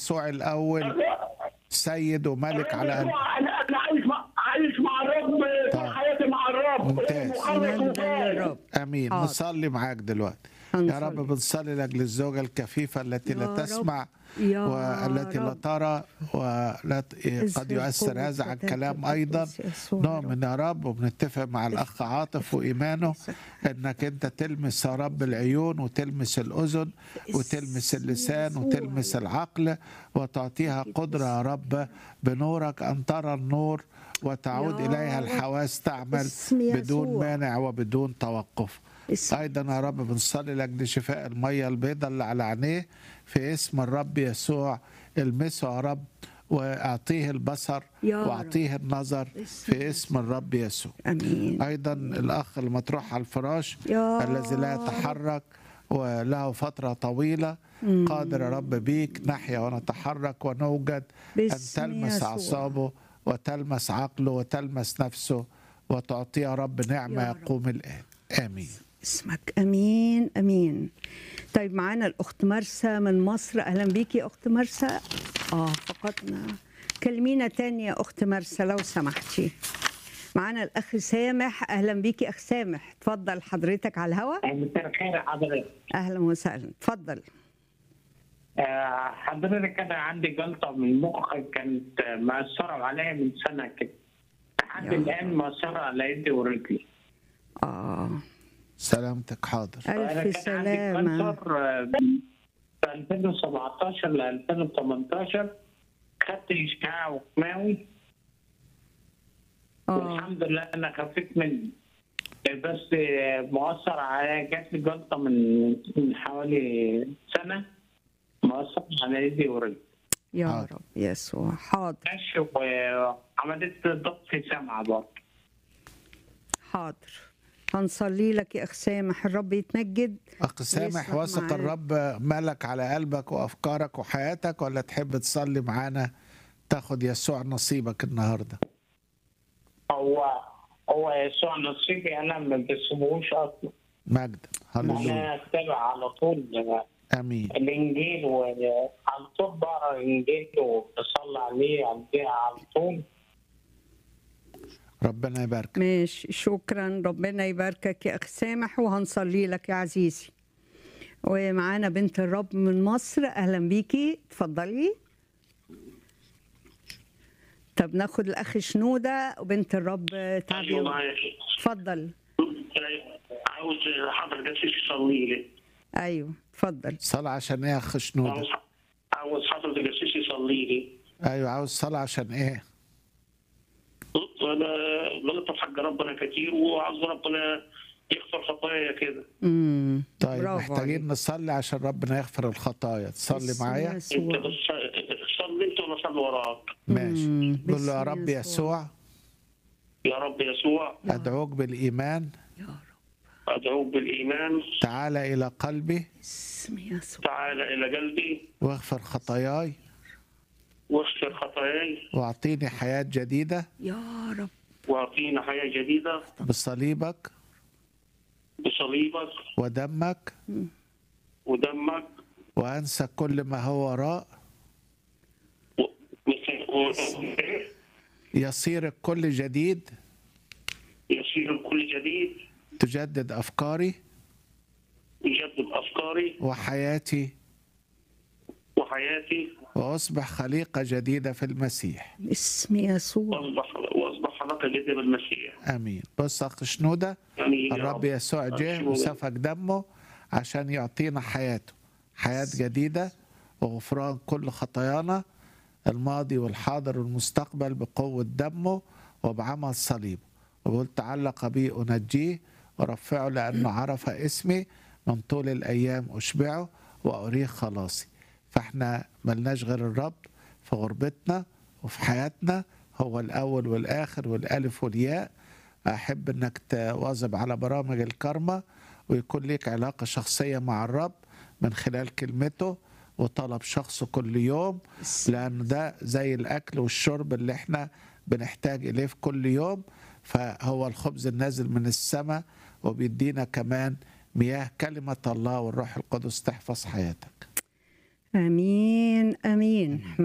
يسوع الاول سيد وملك على قلبك انا انا عايش مع عايش مع الرب طيب. طول حياتي مع الرب ممتاز. مخلص مجدا وفاز للرب امين حاضر. نصلي معاك دلوقتي يا هنصلي. رب بنصلي لاجل الزوجه الكفيفه التي يا لا رب. تسمع يا والتي لا رب. ترى ولا ت- قد اظهر يؤثر قوة هذا على فتاة الكلام ايضا القدس يسوع يا نؤمن يا رب وبنتفق مع الاخ عاطف وايمانه انك انت تلمس يا رب العيون وتلمس الاذن وتلمس اللسان يسوع. وتلمس العقل وتعطيها قدره يا رب بنورك ان ترى النور وتعود يا اليها رب. الحواس تعمل باسم بدون يسوع. مانع وبدون توقف اسم ايضا يا رب بنصلي لاجل شفاء الميه البيضاء اللي على عينيه في اسم الرب يسوع المسه يا رب واعطيه البصر يا رب. واعطيه النظر باسم في اسم الرب يسوع امين ايضا الاخ المطروح على الفراش يا الذي لا رب. يتحرك وله فترة طويلة قادر يا رب بيك نحيا ونتحرك ونوجد أن باسم تلمس يسوع. أعصابه وتلمس عقله وتلمس نفسه وتعطيه يا رب نعمة يا رب. يقوم الآن آمين اسمك امين امين طيب معانا الاخت مرسى من مصر اهلا بيكي يا اخت مرسى اه فقدنا كلمينا تاني يا اخت مرسى لو سمحتي معانا الاخ سامح اهلا بيكي اخ سامح اتفضل حضرتك على الهواء مساء الخير يا حضرتك اهلا وسهلا اتفضل آه، حضرتك انا عندي جلطه من المخ كانت آه، مأثره عليا من سنه كده لحد يا الان مأثره على يدي ورجلي اه سلامتك حاضر انا الف كان عندي سلامه كانسر آه، في 2017 ل 2018 خدت اشعاع وكيماوي اه والحمد لله انا خفيت منه بس آه، مؤثر عليا جات لي جلطه من من حوالي سنه مؤثر على يدي ورجلي يا حاضر. رب يسوع حاضر ماشي وعملت ضغط سمع برضه حاضر هنصلي لك يا اخ سامح الرب يتمجد أخ سامح ويصلح واثق معاك. الرب ملك على قلبك وأفكارك وحياتك ولا تحب تصلي معانا تاخد يسوع نصيبك النهاردة هو هو يسوع نصيبي انا ما بسيبوش اصلا مجد هللويا انا اتبع على طول آمين الانجيل وعلى طول بقرا الانجيل وبصلي عليه عليه على طول ربنا يبارك ماشي شكرا ربنا يباركك يا اخ سامح وهنصلي لك يا عزيزي ومعانا بنت الرب من مصر اهلا بيكي اتفضلي طب ناخد الاخ شنوده وبنت الرب تعبير ايوه معايا اتفضل عاوز حضرتك تصلي لي ايوه اتفضل صلاة عشان إيه يا أخ شنودة عاوز عاوز حضرتك يصلي لي أيوة عاوز صلاة عشان إيه انا غلطت في حق ربنا كتير وعاوز ربنا يغفر خطايا كده امم طيب برافو محتاجين عليك. نصلي عشان ربنا يغفر الخطايا تصلي باسم معايا انت يسوع. بس صلي انت وانا اصلي وراك ماشي مم، قول له يا باسم رب يسوع. يسوع يا رب يسوع أدعوك بالإيمان يا رب ادعوك بالايمان تعال إلى قلبي باسم يسوع تعال الى قلبي واغفر خطاياي واغفر خطاياي واعطيني حياة جديدة يا رب واعطينا حياه جديده بصليبك بصليبك ودمك ودمك وأنسى كل ما هو وراء و... مثل- و... يصير الكل جديد يصير الكل جديد تجدد أفكاري يجدد افكاري وحياتي وحياتي وأصبح خليقة جديدة في المسيح باسم يسوع واصبح واصبح حلقه جديده بالمسيح آمين بص أخ شنودة يعني يا الرب رب يسوع جه أشكرك. وسفك دمه عشان يعطينا حياته حياة جديدة وغفران كل خطايانا الماضي والحاضر والمستقبل بقوة دمه وبعمل صليبه وبقول تعلق بي أنجيه ورفعه لأنه عرف اسمي من طول الأيام أشبعه وأريه خلاصي فاحنا ملناش غير الرب في غربتنا وفي حياتنا هو الأول والآخر والألف والياء أحب أنك تواظب على برامج الكرمة ويكون لك علاقة شخصية مع الرب من خلال كلمته وطلب شخصه كل يوم لأن ده زي الأكل والشرب اللي احنا بنحتاج إليه في كل يوم فهو الخبز النازل من السماء وبيدينا كمان مياه كلمة الله والروح القدس تحفظ حياتك امين امين